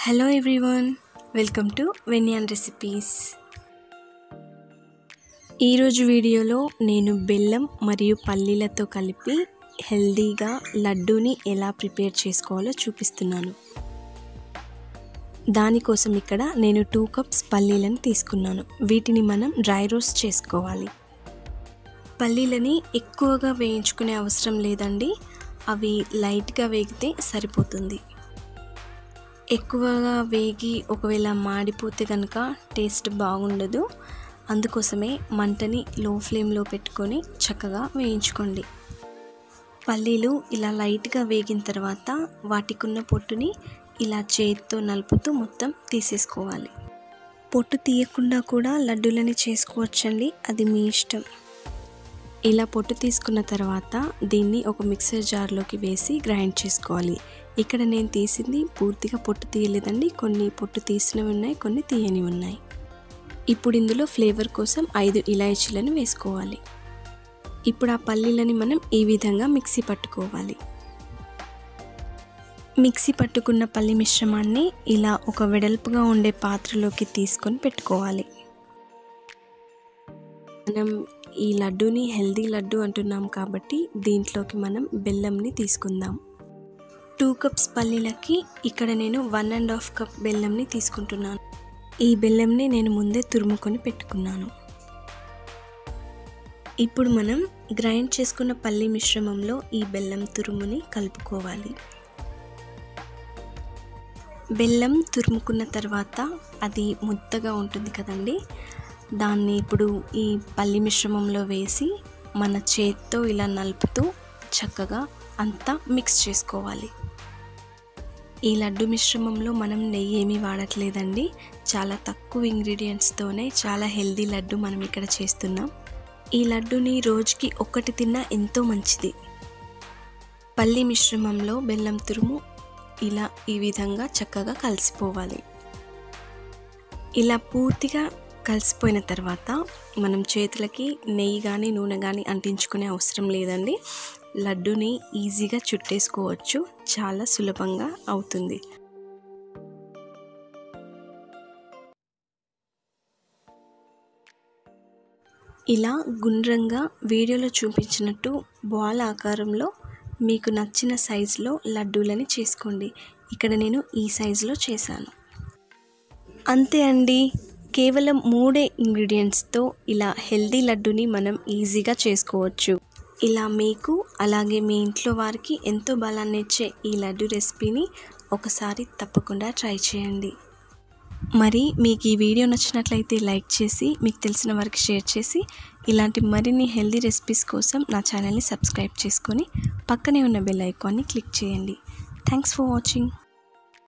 hello everyone welcome to వెనియన్ recipes ఈరోజు వీడియోలో నేను బెల్లం మరియు పల్లీలతో కలిపి హెల్దీగా లడ్డూని ఎలా ప్రిపేర్ చేసుకోవాలో చూపిస్తున్నాను దానికోసం ఇక్కడ నేను టూ కప్స్ పల్లీలను తీసుకున్నాను వీటిని మనం డ్రై రోస్ట్ చేసుకోవాలి పల్లీలని ఎక్కువగా వేయించుకునే అవసరం లేదండి అవి లైట్గా వేగితే సరిపోతుంది ఎక్కువగా వేగి ఒకవేళ మాడిపోతే కనుక టేస్ట్ బాగుండదు అందుకోసమే మంటని లో ఫ్లేమ్లో పెట్టుకొని చక్కగా వేయించుకోండి పల్లీలు ఇలా లైట్గా వేగిన తర్వాత వాటికున్న పొట్టుని ఇలా చేతితో నలుపుతూ మొత్తం తీసేసుకోవాలి పొట్టు తీయకుండా కూడా లడ్డూలని చేసుకోవచ్చండి అది మీ ఇష్టం ఇలా పొట్టు తీసుకున్న తర్వాత దీన్ని ఒక మిక్సర్ జార్లోకి వేసి గ్రైండ్ చేసుకోవాలి ఇక్కడ నేను తీసింది పూర్తిగా పొట్టు తీయలేదండి కొన్ని పొట్టు తీసినవి ఉన్నాయి కొన్ని తీయని ఉన్నాయి ఇప్పుడు ఇందులో ఫ్లేవర్ కోసం ఐదు ఇలాయచీలను వేసుకోవాలి ఇప్పుడు ఆ పల్లీలని మనం ఈ విధంగా మిక్సీ పట్టుకోవాలి మిక్సీ పట్టుకున్న పల్లి మిశ్రమాన్ని ఇలా ఒక వెడల్పుగా ఉండే పాత్రలోకి తీసుకొని పెట్టుకోవాలి మనం ఈ లడ్డూని హెల్దీ లడ్డు అంటున్నాం కాబట్టి దీంట్లోకి మనం బెల్లంని తీసుకుందాం టూ కప్స్ పల్లీలకి ఇక్కడ నేను వన్ అండ్ హాఫ్ కప్ బెల్లంని తీసుకుంటున్నాను ఈ బెల్లంని నేను ముందే తురుముకొని పెట్టుకున్నాను ఇప్పుడు మనం గ్రైండ్ చేసుకున్న పల్లి మిశ్రమంలో ఈ బెల్లం తురుముని కలుపుకోవాలి బెల్లం తురుముకున్న తర్వాత అది ముద్దగా ఉంటుంది కదండి దాన్ని ఇప్పుడు ఈ పల్లి మిశ్రమంలో వేసి మన చేత్తో ఇలా నలుపుతూ చక్కగా అంతా మిక్స్ చేసుకోవాలి ఈ లడ్డు మిశ్రమంలో మనం నెయ్యి ఏమీ వాడట్లేదండి చాలా తక్కువ ఇంగ్రీడియంట్స్తోనే చాలా హెల్దీ లడ్డు మనం ఇక్కడ చేస్తున్నాం ఈ లడ్డుని రోజుకి ఒక్కటి తిన్నా ఎంతో మంచిది పల్లి మిశ్రమంలో బెల్లం తురుము ఇలా ఈ విధంగా చక్కగా కలిసిపోవాలి ఇలా పూర్తిగా కలిసిపోయిన తర్వాత మనం చేతులకి నెయ్యి కానీ నూనె కానీ అంటించుకునే అవసరం లేదండి లడ్డూని ఈజీగా చుట్టేసుకోవచ్చు చాలా సులభంగా అవుతుంది ఇలా గుండ్రంగా వీడియోలో చూపించినట్టు బాల్ ఆకారంలో మీకు నచ్చిన సైజులో లడ్డూలని చేసుకోండి ఇక్కడ నేను ఈ సైజులో చేశాను అంతే అండి కేవలం మూడే ఇంగ్రీడియంట్స్తో ఇలా హెల్దీ లడ్డుని మనం ఈజీగా చేసుకోవచ్చు ఇలా మీకు అలాగే మీ ఇంట్లో వారికి ఎంతో బలాన్ని ఇచ్చే ఈ లడ్డు రెసిపీని ఒకసారి తప్పకుండా ట్రై చేయండి మరి మీకు ఈ వీడియో నచ్చినట్లయితే లైక్ చేసి మీకు తెలిసిన వారికి షేర్ చేసి ఇలాంటి మరిన్ని హెల్దీ రెసిపీస్ కోసం నా ఛానల్ని సబ్స్క్రైబ్ చేసుకొని పక్కనే ఉన్న బెల్ ఐకాన్ని క్లిక్ చేయండి థ్యాంక్స్ ఫర్ వాచింగ్